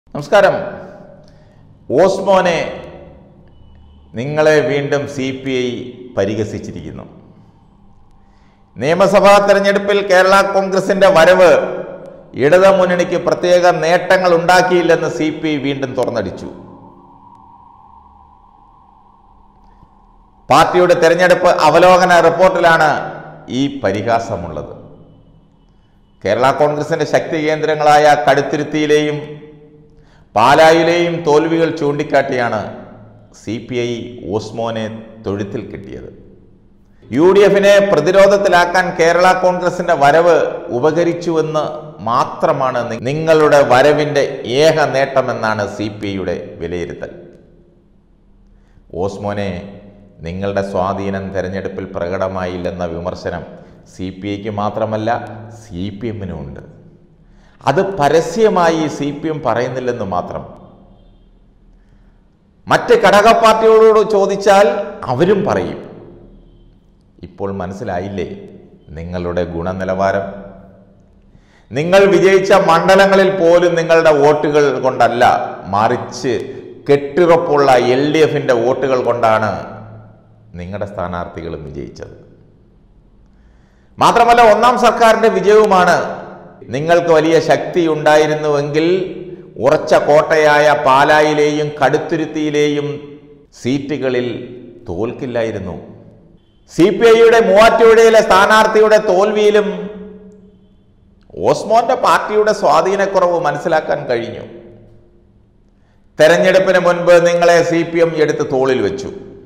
നമസ്കാരം ഓസ്മോനെ നിങ്ങളെ വീണ്ടും സി പി ഐ പരിഹസിച്ചിരിക്കുന്നു നിയമസഭാ തെരഞ്ഞെടുപ്പിൽ കേരള കോൺഗ്രസിന്റെ വരവ് ഇടത് മുന്നണിക്ക് പ്രത്യേക നേട്ടങ്ങൾ ഉണ്ടാക്കിയില്ലെന്ന് സി പി ഐ വീണ്ടും തുറന്നടിച്ചു പാർട്ടിയുടെ തെരഞ്ഞെടുപ്പ് അവലോകന റിപ്പോർട്ടിലാണ് ഈ പരിഹാസമുള്ളത് കേരള കോൺഗ്രസിന്റെ ശക്തി കേന്ദ്രങ്ങളായ കടുത്തിരുത്തിയിലെയും പാലായിലെയും തോൽവികൾ ചൂണ്ടിക്കാട്ടിയാണ് സി പി ഐ ഓസ്മോനെ തൊഴുത്തിൽ കിട്ടിയത് യു ഡി എഫിനെ പ്രതിരോധത്തിലാക്കാൻ കേരള കോൺഗ്രസിന്റെ വരവ് ഉപകരിച്ചുവെന്ന് മാത്രമാണ് നി- നിങ്ങളുടെ വരവിന്റെ ഏക നേട്ടമെന്നാണ് സി പി ഐയുടെ വിലയിരുത്തൽ ഓസ്മോനെ നിങ്ങളുടെ സ്വാധീനം തെരഞ്ഞെടുപ്പിൽ പ്രകടമായില്ലെന്ന വിമർശനം സി പി ഐക്ക് മാത്രമല്ല സി പി എമ്മിനും ഉണ്ട് അത് പരസ്യമായി സി പി എം പറയുന്നില്ലെന്ന് മാത്രം മറ്റ് ഘടക പാർട്ടികളോട് ചോദിച്ചാൽ അവരും പറയും ഇപ്പോൾ മനസ്സിലായില്ലേ നിങ്ങളുടെ ഗുണനിലവാരം നിങ്ങൾ വിജയിച്ച മണ്ഡലങ്ങളിൽ പോലും നിങ്ങളുടെ വോട്ടുകൾ കൊണ്ടല്ല മറിച്ച് കെട്ടുറപ്പുള്ള എൽ ഡി എഫിൻ്റെ വോട്ടുകൾ കൊണ്ടാണ് നിങ്ങളുടെ സ്ഥാനാർത്ഥികളും വിജയിച്ചത് മാത്രമല്ല ഒന്നാം സർക്കാരിന്റെ വിജയവുമാണ് നിങ്ങൾക്ക് വലിയ ശക്തി ഉണ്ടായിരുന്നുവെങ്കിൽ ഉറച്ച കോട്ടയായ പാലായിലെയും കടുത്തുരുത്തിയിലെയും സീറ്റുകളിൽ തോൽക്കില്ലായിരുന്നു സി പി ഐയുടെ മൂവാറ്റുപുഴയിലെ സ്ഥാനാർത്ഥിയുടെ തോൽവിയിലും ഓസ്മോന്റെ പാർട്ടിയുടെ സ്വാധീനക്കുറവ് മനസ്സിലാക്കാൻ കഴിഞ്ഞു തെരഞ്ഞെടുപ്പിന് മുൻപ് നിങ്ങളെ സി പി എം എടുത്ത് തോളിൽ വെച്ചു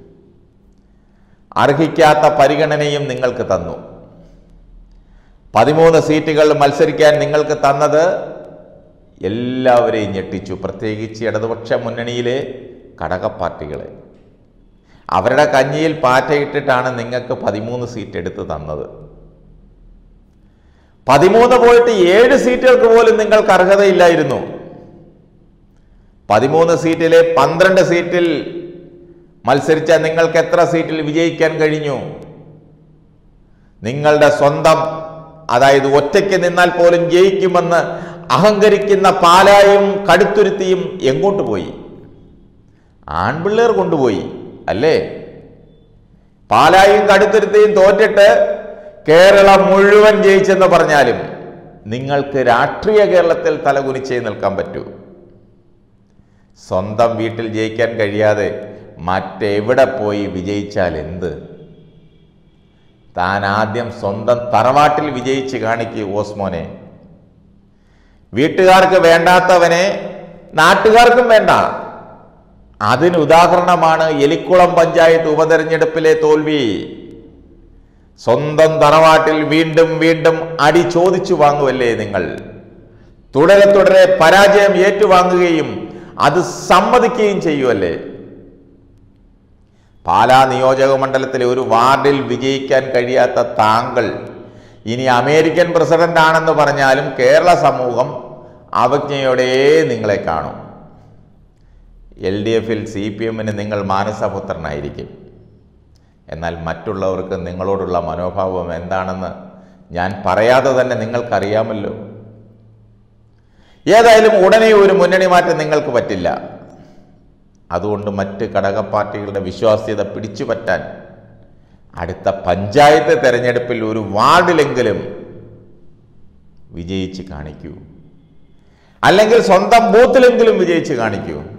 അർഹിക്കാത്ത പരിഗണനയും നിങ്ങൾക്ക് തന്നു പതിമൂന്ന് സീറ്റുകൾ മത്സരിക്കാൻ നിങ്ങൾക്ക് തന്നത് എല്ലാവരെയും ഞെട്ടിച്ചു പ്രത്യേകിച്ച് ഇടതുപക്ഷ മുന്നണിയിലെ ഘടക പാർട്ടികളെ അവരുടെ കഞ്ഞിയിൽ പാറ്റയിട്ടിട്ടാണ് നിങ്ങൾക്ക് പതിമൂന്ന് സീറ്റ് എടുത്ത് തന്നത് പതിമൂന്ന് പോയിട്ട് ഏഴ് സീറ്റുകൾക്ക് പോലും നിങ്ങൾക്ക് അർഹതയില്ലായിരുന്നു പതിമൂന്ന് സീറ്റിലെ പന്ത്രണ്ട് സീറ്റിൽ മത്സരിച്ച നിങ്ങൾക്ക് എത്ര സീറ്റിൽ വിജയിക്കാൻ കഴിഞ്ഞു നിങ്ങളുടെ സ്വന്തം അതായത് ഒറ്റയ്ക്ക് നിന്നാൽ പോലും ജയിക്കുമെന്ന് അഹങ്കരിക്കുന്ന പാലായും കടുത്തുരുത്തിയും എങ്ങോട്ട് പോയി ആൺപിള്ളേർ കൊണ്ടുപോയി അല്ലേ പാലായും കടുത്തുരുത്തിയും തോറ്റിട്ട് കേരളം മുഴുവൻ ജയിച്ചെന്ന് പറഞ്ഞാലും നിങ്ങൾക്ക് രാഷ്ട്രീയ കേരളത്തിൽ തലകുനിച്ചേ നിൽക്കാൻ പറ്റൂ സ്വന്തം വീട്ടിൽ ജയിക്കാൻ കഴിയാതെ മറ്റെവിടെ പോയി വിജയിച്ചാൽ എന്ത് താൻ ആദ്യം സ്വന്തം തറവാട്ടിൽ വിജയിച്ച് കാണിക്കൂ ഓസ്മോനെ വീട്ടുകാർക്ക് വേണ്ടാത്തവനെ നാട്ടുകാർക്കും വേണ്ട അതിന് ഉദാഹരണമാണ് എലിക്കുളം പഞ്ചായത്ത് ഉപതെരഞ്ഞെടുപ്പിലെ തോൽവി സ്വന്തം തറവാട്ടിൽ വീണ്ടും വീണ്ടും അടി ചോദിച്ചു വാങ്ങുമല്ലേ നിങ്ങൾ തുടരെ തുടരെ പരാജയം ഏറ്റുവാങ്ങുകയും അത് സമ്മതിക്കുകയും ചെയ്യുമല്ലേ പാലാ നിയോജക മണ്ഡലത്തിലെ ഒരു വാർഡിൽ വിജയിക്കാൻ കഴിയാത്ത താങ്കൾ ഇനി അമേരിക്കൻ പ്രസിഡന്റ് ആണെന്ന് പറഞ്ഞാലും കേരള സമൂഹം അവജ്ഞയോടെ നിങ്ങളെ കാണും എൽ ഡി എഫിൽ സി പി എമ്മിന് നിങ്ങൾ മാനസപുത്രനായിരിക്കും എന്നാൽ മറ്റുള്ളവർക്ക് നിങ്ങളോടുള്ള മനോഭാവം എന്താണെന്ന് ഞാൻ പറയാതെ തന്നെ നിങ്ങൾക്കറിയാമല്ലോ ഏതായാലും ഉടനെ ഒരു മുന്നണി മാറ്റം നിങ്ങൾക്ക് പറ്റില്ല അതുകൊണ്ട് മറ്റ് ഘടക പാർട്ടികളുടെ വിശ്വാസ്യത പിടിച്ചുപറ്റാൻ അടുത്ത പഞ്ചായത്ത് തെരഞ്ഞെടുപ്പിൽ ഒരു വാർഡിലെങ്കിലും വിജയിച്ച് കാണിക്കൂ അല്ലെങ്കിൽ സ്വന്തം ബൂത്തിലെങ്കിലും വിജയിച്ച് കാണിക്കൂ